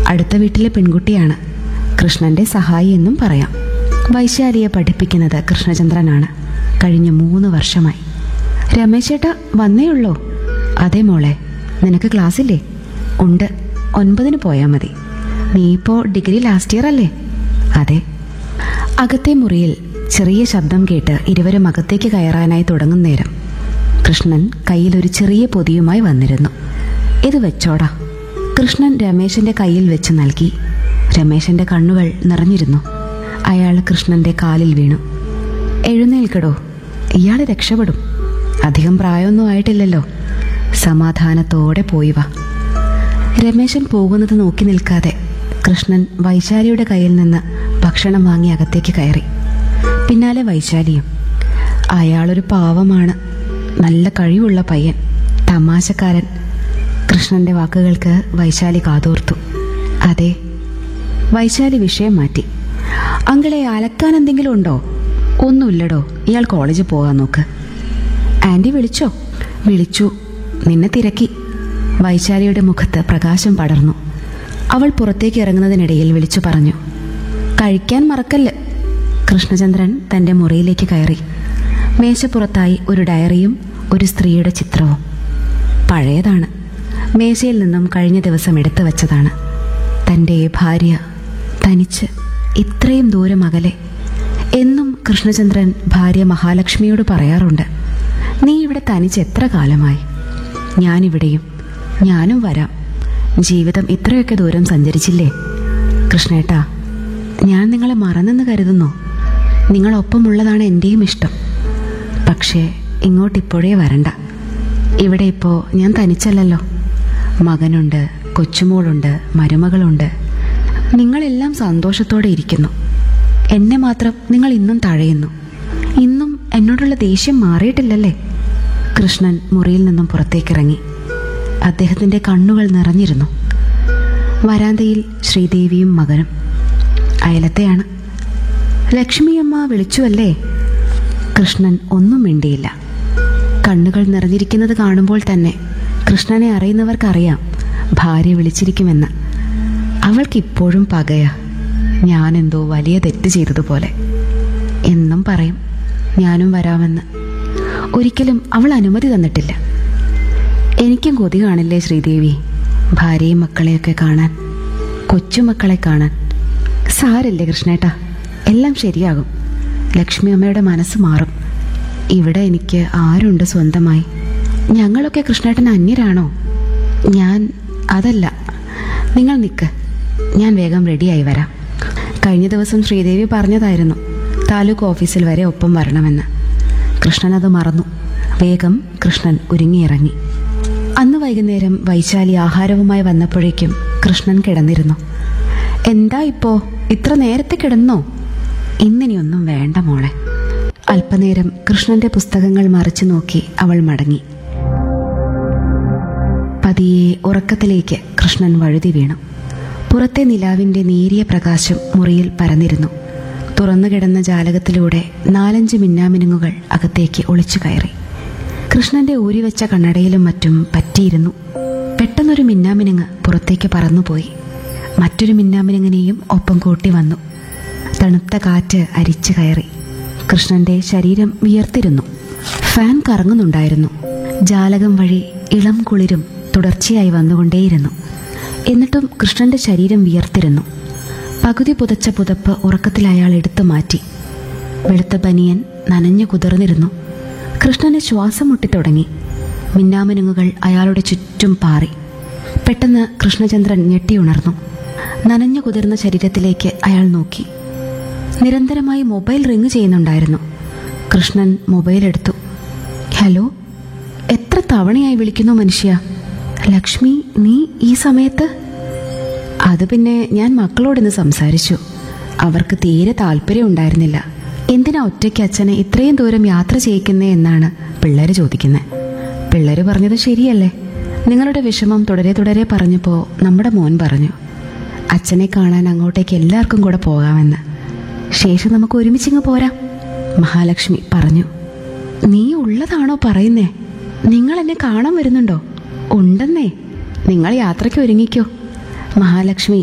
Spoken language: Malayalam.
അടുത്ത വീട്ടിലെ പെൺകുട്ടിയാണ് കൃഷ്ണന്റെ സഹായി എന്നും പറയാം വൈശാലിയെ പഠിപ്പിക്കുന്നത് കൃഷ്ണചന്ദ്രനാണ് കഴിഞ്ഞ മൂന്ന് വർഷമായി രമേശേട്ട വന്നേയുള്ളോ അതെ മോളെ നിനക്ക് ക്ലാസ്സില്ലേ ഉണ്ട് ഒൻപതിന് പോയാൽ മതി നീ ഇപ്പോൾ ഡിഗ്രി ലാസ്റ്റ് ഇയർ അല്ലേ അതെ അകത്തെ മുറിയിൽ ചെറിയ ശബ്ദം കേട്ട് ഇരുവരും അകത്തേക്ക് കയറാനായി തുടങ്ങും നേരം കൃഷ്ണൻ കയ്യിൽ ഒരു ചെറിയ പൊതിയുമായി വന്നിരുന്നു ഇത് വെച്ചോടാ കൃഷ്ണൻ രമേശന്റെ കയ്യിൽ വെച്ച് നൽകി രമേശന്റെ കണ്ണുകൾ നിറഞ്ഞിരുന്നു അയാൾ കൃഷ്ണന്റെ കാലിൽ വീണു എഴുന്നേൽക്കടോ ഇയാൾ രക്ഷപ്പെടും അധികം പ്രായമൊന്നും ആയിട്ടില്ലല്ലോ സമാധാനത്തോടെ പോയി വാ രമേശൻ പോകുന്നത് നോക്കി നിൽക്കാതെ കൃഷ്ണൻ വൈശാലിയുടെ കയ്യിൽ നിന്ന് ഭക്ഷണം വാങ്ങി അകത്തേക്ക് കയറി പിന്നാലെ വൈശാലിയും അയാളൊരു പാവമാണ് നല്ല കഴിവുള്ള പയ്യൻ തമാശക്കാരൻ കൃഷ്ണന്റെ വാക്കുകൾക്ക് വൈശാലി കാതോർത്തു അതെ വൈശാലി വിഷയം മാറ്റി അങ്കിളെ അലക്കാൻ എന്തെങ്കിലും ഉണ്ടോ ഒന്നുമില്ലടോ ഇയാൾ കോളേജിൽ പോകാൻ നോക്ക് ആന്റി വിളിച്ചോ വിളിച്ചു നിന്നെ തിരക്കി വൈശാലിയുടെ മുഖത്ത് പ്രകാശം പടർന്നു അവൾ പുറത്തേക്ക് ഇറങ്ങുന്നതിനിടയിൽ വിളിച്ചു പറഞ്ഞു കഴിക്കാൻ മറക്കല്ല് കൃഷ്ണചന്ദ്രൻ തന്റെ മുറിയിലേക്ക് കയറി മേശപ്പുറത്തായി ഒരു ഡയറിയും ഒരു സ്ത്രീയുടെ ചിത്രവും പഴയതാണ് മേശയിൽ നിന്നും കഴിഞ്ഞ ദിവസം എടുത്തു വച്ചതാണ് തൻ്റെ ഭാര്യ തനിച്ച് ഇത്രയും ദൂരം അകലെ എന്നും കൃഷ്ണചന്ദ്രൻ ഭാര്യ മഹാലക്ഷ്മിയോട് പറയാറുണ്ട് നീ ഇവിടെ തനിച്ച് എത്ര കാലമായി ഞാനിവിടെയും ഞാനും വരാം ജീവിതം ഇത്രയൊക്കെ ദൂരം സഞ്ചരിച്ചില്ലേ കൃഷ്ണേട്ടാ ഞാൻ നിങ്ങളെ മറന്നെന്ന് കരുതുന്നു നിങ്ങളൊപ്പമുള്ളതാണ് എൻ്റെയും ഇഷ്ടം പക്ഷേ ഇങ്ങോട്ടിപ്പോഴേ വരണ്ട ഇവിടെ ഇപ്പോൾ ഞാൻ തനിച്ചല്ലല്ലോ മകനുണ്ട് കൊച്ചുമോളുണ്ട് മരുമകളുണ്ട് നിങ്ങളെല്ലാം സന്തോഷത്തോടെ ഇരിക്കുന്നു എന്നെ മാത്രം നിങ്ങൾ ഇന്നും തഴയുന്നു ഇന്നും എന്നോടുള്ള ദേഷ്യം മാറിയിട്ടില്ലല്ലേ കൃഷ്ണൻ മുറിയിൽ നിന്നും പുറത്തേക്കിറങ്ങി അദ്ദേഹത്തിൻ്റെ കണ്ണുകൾ നിറഞ്ഞിരുന്നു വരാന്തയിൽ ശ്രീദേവിയും മകനും അയലത്തെയാണ് ലക്ഷ്മിയമ്മ വിളിച്ചുവല്ലേ കൃഷ്ണൻ ഒന്നും മിണ്ടിയില്ല കണ്ണുകൾ നിറഞ്ഞിരിക്കുന്നത് കാണുമ്പോൾ തന്നെ കൃഷ്ണനെ അറിയുന്നവർക്കറിയാം ഭാര്യ വിളിച്ചിരിക്കുമെന്ന് അവൾക്കിപ്പോഴും പകയാ ഞാനെന്തോ വലിയ തെറ്റ് ചെയ്തതുപോലെ എന്നും പറയും ഞാനും വരാമെന്ന് ഒരിക്കലും അവൾ അനുമതി തന്നിട്ടില്ല എനിക്കും കൊതി കാണില്ലേ ശ്രീദേവി ഭാര്യയും മക്കളെയൊക്കെ കാണാൻ കൊച്ചുമക്കളെ കാണാൻ സാരല്ലേ കൃഷ്ണേട്ടാ എല്ലാം ശരിയാകും ലക്ഷ്മി അമ്മയുടെ മനസ്സ് മാറും ഇവിടെ എനിക്ക് ആരുണ്ട് സ്വന്തമായി ഞങ്ങളൊക്കെ കൃഷ്ണേട്ടൻ അന്യരാണോ ഞാൻ അതല്ല നിങ്ങൾ നിൽക്ക് ഞാൻ വേഗം റെഡിയായി വരാം കഴിഞ്ഞ ദിവസം ശ്രീദേവി പറഞ്ഞതായിരുന്നു താലൂക്ക് ഓഫീസിൽ വരെ ഒപ്പം വരണമെന്ന് കൃഷ്ണൻ അത് മറന്നു വേഗം കൃഷ്ണൻ ഒരുങ്ങിയിറങ്ങി അന്ന് വൈകുന്നേരം വൈശാലി ആഹാരവുമായി വന്നപ്പോഴേക്കും കൃഷ്ണൻ കിടന്നിരുന്നു എന്താ ഇപ്പോ ഇത്ര നേരത്തെ കിടന്നോ ഇന്നിനിയൊന്നും വേണ്ട മോളെ അല്പനേരം കൃഷ്ണന്റെ പുസ്തകങ്ങൾ മറിച്ചു നോക്കി അവൾ മടങ്ങി പതിയെ ഉറക്കത്തിലേക്ക് കൃഷ്ണൻ വഴുതി വീണു പുറത്തെ നിലാവിന്റെ നേരിയ പ്രകാശം മുറിയിൽ പരന്നിരുന്നു തുറന്നു കിടന്ന ജാലകത്തിലൂടെ നാലഞ്ച് മിന്നാമിനുങ്ങുകൾ അകത്തേക്ക് ഒളിച്ചു കയറി കൃഷ്ണന്റെ ഊരിവെച്ച കണ്ണടയിലും മറ്റും പറ്റിയിരുന്നു പെട്ടെന്നൊരു മിന്നാമിനുങ്ങ് പുറത്തേക്ക് പറന്നുപോയി മറ്റൊരു മിന്നാമിനുങ്ങിനെയും ഒപ്പം കൂട്ടി വന്നു തണുത്ത കാറ്റ് അരിച്ചു കയറി കൃഷ്ണന്റെ ശരീരം വിയർത്തിരുന്നു ഫാൻ കറങ്ങുന്നുണ്ടായിരുന്നു ജാലകം വഴി ഇളം കുളിരും തുടർച്ചയായി വന്നുകൊണ്ടേയിരുന്നു എന്നിട്ടും കൃഷ്ണന്റെ ശരീരം വിയർത്തിരുന്നു പകുതി പുതച്ച പുതപ്പ് ഉറക്കത്തിൽ അയാൾ എടുത്തു മാറ്റി വെളുത്ത ബനിയൻ നനഞ്ഞു കുതിർന്നിരുന്നു കൃഷ്ണന് ശ്വാസം മുട്ടിത്തുടങ്ങി മിന്നാമിനുങ്ങുകൾ അയാളുടെ ചുറ്റും പാറി പെട്ടെന്ന് കൃഷ്ണചന്ദ്രൻ ഞെട്ടിയുണർന്നു നനഞ്ഞു കുതിർന്ന ശരീരത്തിലേക്ക് അയാൾ നോക്കി നിരന്തരമായി മൊബൈൽ റിങ് ചെയ്യുന്നുണ്ടായിരുന്നു കൃഷ്ണൻ മൊബൈൽ എടുത്തു ഹലോ എത്ര തവണയായി വിളിക്കുന്നു മനുഷ്യ ലക്ഷ്മി നീ ഈ സമയത്ത് അത് പിന്നെ ഞാൻ മക്കളോടിന്ന് സംസാരിച്ചു അവർക്ക് തീരെ താല്പര്യം ഉണ്ടായിരുന്നില്ല എന്തിനാ ഒറ്റയ്ക്ക് അച്ഛനെ ഇത്രയും ദൂരം യാത്ര ചെയ്യിക്കുന്നേ എന്നാണ് പിള്ളേർ ചോദിക്കുന്നത് പിള്ളേർ പറഞ്ഞത് ശരിയല്ലേ നിങ്ങളുടെ വിഷമം തുടരെ തുടരെ പറഞ്ഞപ്പോൾ നമ്മുടെ മോൻ പറഞ്ഞു അച്ഛനെ കാണാൻ അങ്ങോട്ടേക്ക് എല്ലാവർക്കും കൂടെ പോകാമെന്ന് ശേഷം നമുക്ക് ഒരുമിച്ചിങ്ങ് പോരാം മഹാലക്ഷ്മി പറഞ്ഞു നീ ഉള്ളതാണോ പറയുന്നേ നിങ്ങൾ എന്നെ കാണാൻ വരുന്നുണ്ടോ ഉണ്ടെന്നേ നിങ്ങൾ യാത്രയ്ക്ക് ഒരുങ്ങിക്കോ മഹാലക്ഷ്മി